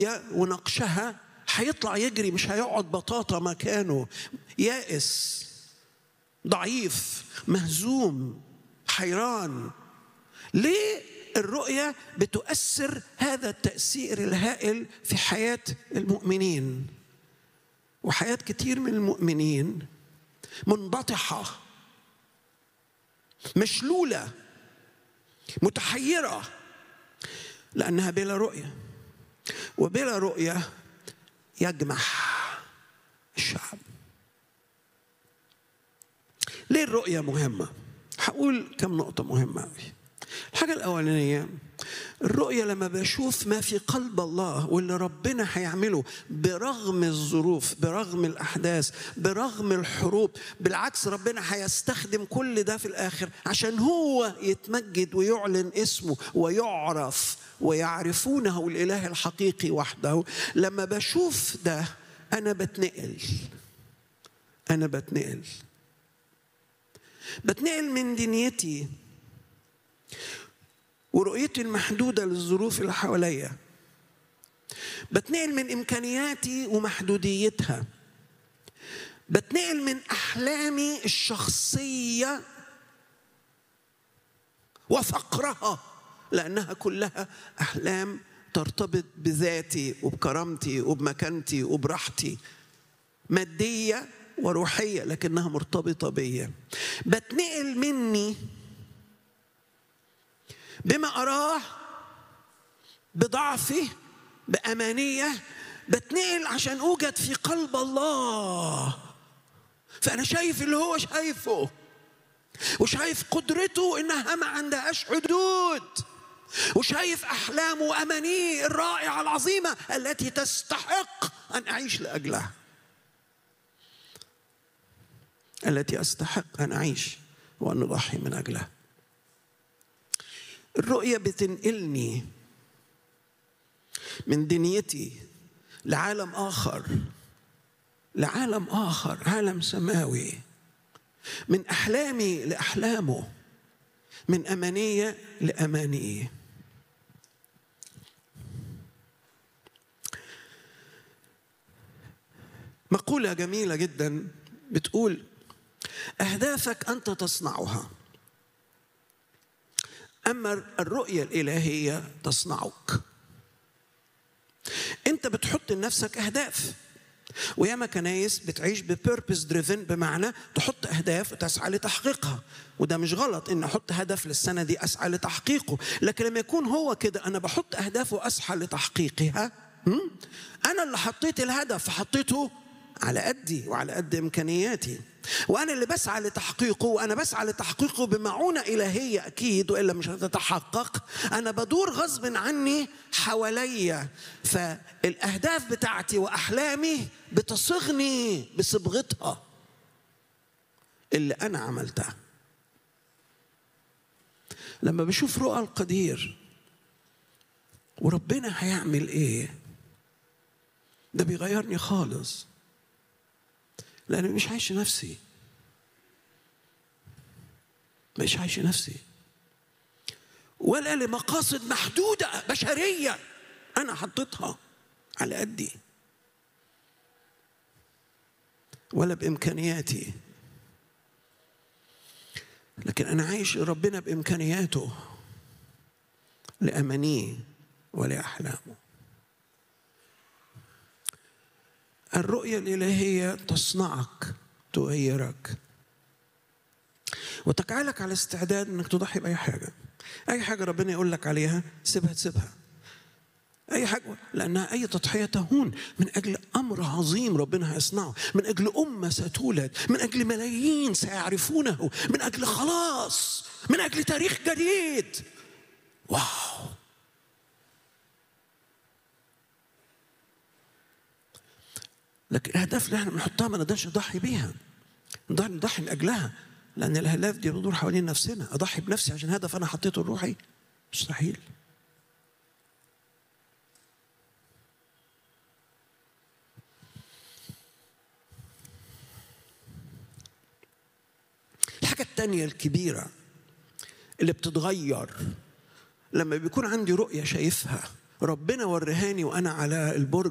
ونقشها هيطلع يجري مش هيقعد بطاطا مكانه يائس ضعيف مهزوم حيران ليه الرؤية بتؤثر هذا التأثير الهائل في حياة المؤمنين وحياة كتير من المؤمنين منبطحة مشلولة متحيرة لأنها بلا رؤية وبلا رؤية يجمح الشعب ليه الرؤية مهمة؟ هقول كم نقطة مهمة أوي الحاجة الأولانية الرؤية لما بشوف ما في قلب الله واللي ربنا هيعمله برغم الظروف برغم الأحداث برغم الحروب بالعكس ربنا هيستخدم كل ده في الآخر عشان هو يتمجد ويعلن اسمه ويعرف ويعرفونه الإله الحقيقي وحده لما بشوف ده أنا بتنقل أنا بتنقل بتنقل من دنيتي ورؤيتي المحدودة للظروف اللي حواليا بتنقل من إمكانياتي ومحدوديتها بتنقل من أحلامي الشخصية وفقرها لأنها كلها أحلام ترتبط بذاتي وبكرامتي وبمكانتي وبراحتي مادية وروحية لكنها مرتبطة بيا بتنقل مني بما أراه بضعفي بأمانية بتنقل عشان أوجد في قلب الله فأنا شايف اللي هو شايفه وشايف قدرته إنها ما عندهاش حدود وشايف أحلامه وأمانيه الرائعة العظيمة التي تستحق أن أعيش لأجلها التي أستحق أن أعيش وأن أضحي من أجلها الرؤية بتنقلني من دنيتي لعالم آخر لعالم آخر عالم سماوي من أحلامي لأحلامه من أمانية لأمانية مقولة جميلة جدا بتقول أهدافك أنت تصنعها أما الرؤية الإلهية تصنعك أنت بتحط لنفسك أهداف وياما كنايس بتعيش ببيربز دريفن بمعنى تحط اهداف وتسعى لتحقيقها وده مش غلط ان احط هدف للسنه دي اسعى لتحقيقه لكن لما يكون هو كده انا بحط اهداف واسعى لتحقيقها انا اللي حطيت الهدف فحطيته على قدي وعلى قد امكانياتي وانا اللي بسعى لتحقيقه وانا بسعى لتحقيقه بمعونه الهيه اكيد والا مش هتتحقق انا بدور غصب عني حواليا فالاهداف بتاعتي واحلامي بتصغني بصبغتها اللي انا عملتها لما بشوف رؤى القدير وربنا هيعمل ايه ده بيغيرني خالص لأني مش عايش نفسي مش عايش نفسي ولا لمقاصد محدودة بشرية أنا حطيتها على قدي ولا بإمكانياتي لكن أنا عايش ربنا بإمكانياته لأمانيه ولأحلامه الرؤية الإلهية تصنعك تغيرك وتجعلك على استعداد انك تضحي باي حاجه اي حاجه ربنا يقول لك عليها سيبها تسيبها اي حاجه لانها اي تضحيه تهون من اجل امر عظيم ربنا هيصنعه من اجل امه ستولد من اجل ملايين سيعرفونه من اجل خلاص من اجل تاريخ جديد واو لكن الاهداف اللي احنا بنحطها ما نقدرش نضحي بيها نقدر نضحي من اجلها لان الاهداف دي بتدور حوالين نفسنا اضحي بنفسي عشان هدف انا حطيته الروحي مستحيل الحاجة التانية الكبيرة اللي بتتغير لما بيكون عندي رؤية شايفها ربنا ورهاني وانا على البرج